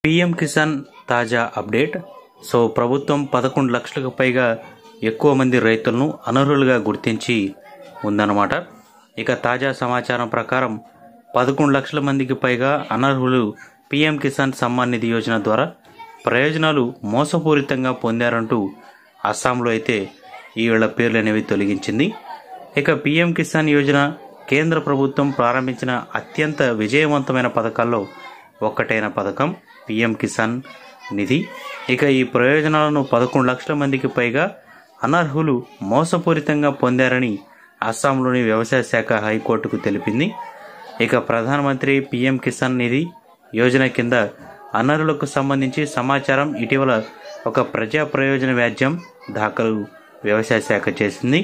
PM Kisan తాజా update so ప్రభుత్వం పదకొండు లక్షలకు పైగా ఎక్కువ మంది రైతులను అనర్హులుగా గుర్తించి ఉందన్నమాట ఇక తాజా సమాచారం ప్రకారం పదకొండు లక్షల మందికి పైగా అనర్హులు పిఎం కిసాన్ సమ్మాన్ నిధి యోజన ద్వారా ప్రయోజనాలు మోసపూరితంగా పొందారంటూ అస్సాంలో అయితే ఈ వీళ్ళ పేర్లు అనేవి తొలగించింది ఇక పిఎం కిసాన్ యోజన కేంద్ర ప్రభుత్వం ప్రారంభించిన అత్యంత విజయవంతమైన పథకాల్లో ఒక్కటైన పథకం పిఎం కిసాన్ నిధి ఇక ఈ ప్రయోజనాలను పదకొండు లక్షల మందికి పైగా అనర్హులు మోసపూరితంగా పొందారని అస్సాంలోని వ్యవసాయ శాఖ హైకోర్టుకు తెలిపింది ఇక ప్రధానమంత్రి పిఎం కిసాన్ నిధి యోజన కింద అనర్హులకు సంబంధించి సమాచారం ఇటీవల ఒక ప్రజా ప్రయోజన వ్యాజ్యం దాఖలు వ్యవసాయ శాఖ చేసింది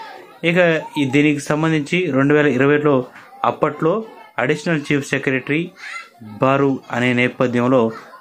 ఇక ఈ దీనికి సంబంధించి రెండు వేల ఇరవైలో అప్పట్లో అడిషనల్ చీఫ్ సెక్రటరీ బారు అనే నేపథ్యంలో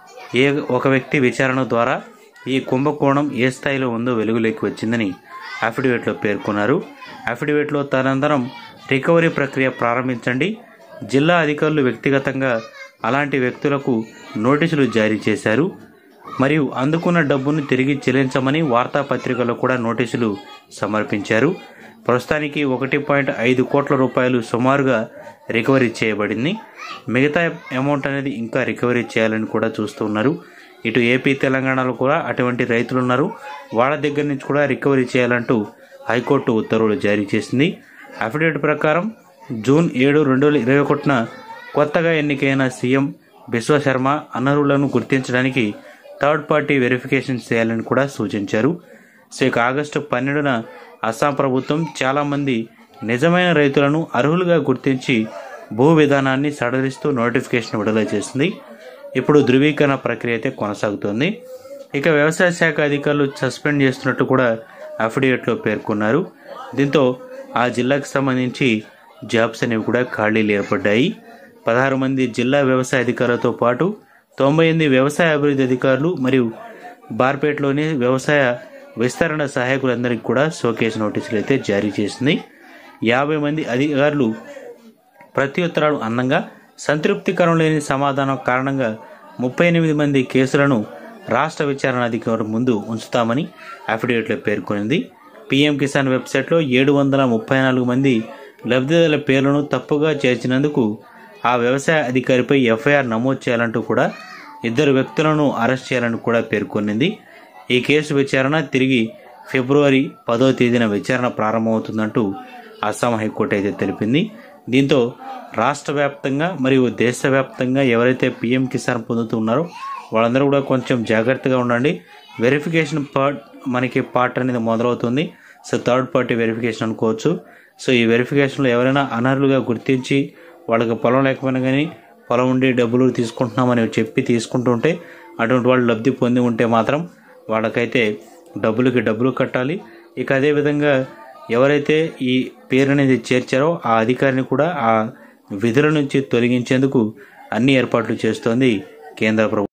ఏ ఒక వ్యక్తి విచారణ ద్వారా ఈ కుంభకోణం ఏ స్థాయిలో ఉందో వెలుగులోకి వచ్చిందని అఫిడవిట్లో పేర్కొన్నారు అఫిడవిట్లో తదనంతరం రికవరీ ప్రక్రియ ప్రారంభించండి జిల్లా అధికారులు వ్యక్తిగతంగా అలాంటి వ్యక్తులకు నోటీసులు జారీ చేశారు మరియు అందుకున్న డబ్బును తిరిగి చెల్లించమని వార్తాపత్రికల్లో కూడా నోటీసులు సమర్పించారు ప్రస్తుతానికి ఒకటి పాయింట్ ఐదు కోట్ల రూపాయలు సుమారుగా రికవరీ చేయబడింది మిగతా అమౌంట్ అనేది ఇంకా రికవరీ చేయాలని కూడా చూస్తున్నారు ఇటు ఏపీ తెలంగాణలో కూడా అటువంటి రైతులు ఉన్నారు వాళ్ళ దగ్గర నుంచి కూడా రికవరీ చేయాలంటూ హైకోర్టు ఉత్తర్వులు జారీ చేసింది అఫిడవిట్ ప్రకారం జూన్ ఏడు రెండు వేల ఇరవై ఒకటిన కొత్తగా ఎన్నికైన సీఎం బిశ్వశర్మ అనర్హులను గుర్తించడానికి థర్డ్ పార్టీ వెరిఫికేషన్ చేయాలని కూడా సూచించారు సో ఇక ఆగస్టు పన్నెండున అస్సాం ప్రభుత్వం చాలామంది నిజమైన రైతులను అర్హులుగా గుర్తించి భూ విధానాన్ని సడలిస్తూ నోటిఫికేషన్ విడుదల చేసింది ఇప్పుడు ధృవీకరణ ప్రక్రియ అయితే కొనసాగుతోంది ఇక వ్యవసాయ శాఖ అధికారులు సస్పెండ్ చేస్తున్నట్టు కూడా అఫిడవిట్లో పేర్కొన్నారు దీంతో ఆ జిల్లాకు సంబంధించి జాబ్స్ అనేవి కూడా ఖాళీలు ఏర్పడ్డాయి పదహారు మంది జిల్లా వ్యవసాయ అధికారులతో పాటు తొంభై ఎనిమిది వ్యవసాయ అభివృద్ధి అధికారులు మరియు బార్పేటలోని వ్యవసాయ విస్తరణ సహాయకులందరికీ కూడా షోకేస్ నోటీసులు అయితే జారీ చేసింది యాభై మంది అధికారులు ప్రత్యుత్తరాలు అందంగా సంతృప్తికరం లేని సమాధానం కారణంగా ముప్పై ఎనిమిది మంది కేసులను రాష్ట్ర విచారణ అధికారి ముందు ఉంచుతామని అఫిడవిట్లో పేర్కొంది పీఎం కిసాన్ వెబ్సైట్లో ఏడు వందల ముప్పై నాలుగు మంది లబ్ధిదారుల పేర్లను తప్పుగా చేర్చినందుకు ఆ వ్యవసాయ అధికారిపై ఎఫ్ఐఆర్ నమోదు చేయాలంటూ కూడా ఇద్దరు వ్యక్తులను అరెస్ట్ చేయాలని కూడా పేర్కొనింది ఈ కేసు విచారణ తిరిగి ఫిబ్రవరి పదో తేదీన విచారణ ప్రారంభమవుతుందంటూ అస్సాం హైకోర్టు అయితే తెలిపింది దీంతో రాష్ట్ర వ్యాప్తంగా మరియు దేశవ్యాప్తంగా ఎవరైతే పిఎం కిసాన్ పొందుతున్నారో వాళ్ళందరూ కూడా కొంచెం జాగ్రత్తగా ఉండండి వెరిఫికేషన్ పార్ట్ మనకి పార్ట్ అనేది మొదలవుతుంది సో థర్డ్ పార్టీ వెరిఫికేషన్ అనుకోవచ్చు సో ఈ వెరిఫికేషన్లో ఎవరైనా అనర్హులుగా గుర్తించి వాళ్ళకి పొలం లేకపోయినా కానీ పొలం ఉండి డబ్బులు తీసుకుంటున్నామని చెప్పి తీసుకుంటుంటే అటువంటి వాళ్ళు లబ్ధి పొంది ఉంటే మాత్రం వాళ్ళకైతే డబ్బులకి డబ్బులు కట్టాలి ఇక అదేవిధంగా ఎవరైతే ఈ పేరు అనేది చేర్చారో ఆ అధికారిని కూడా ఆ విధుల నుంచి తొలగించేందుకు అన్ని ఏర్పాట్లు చేస్తోంది కేంద్ర ప్రభుత్వం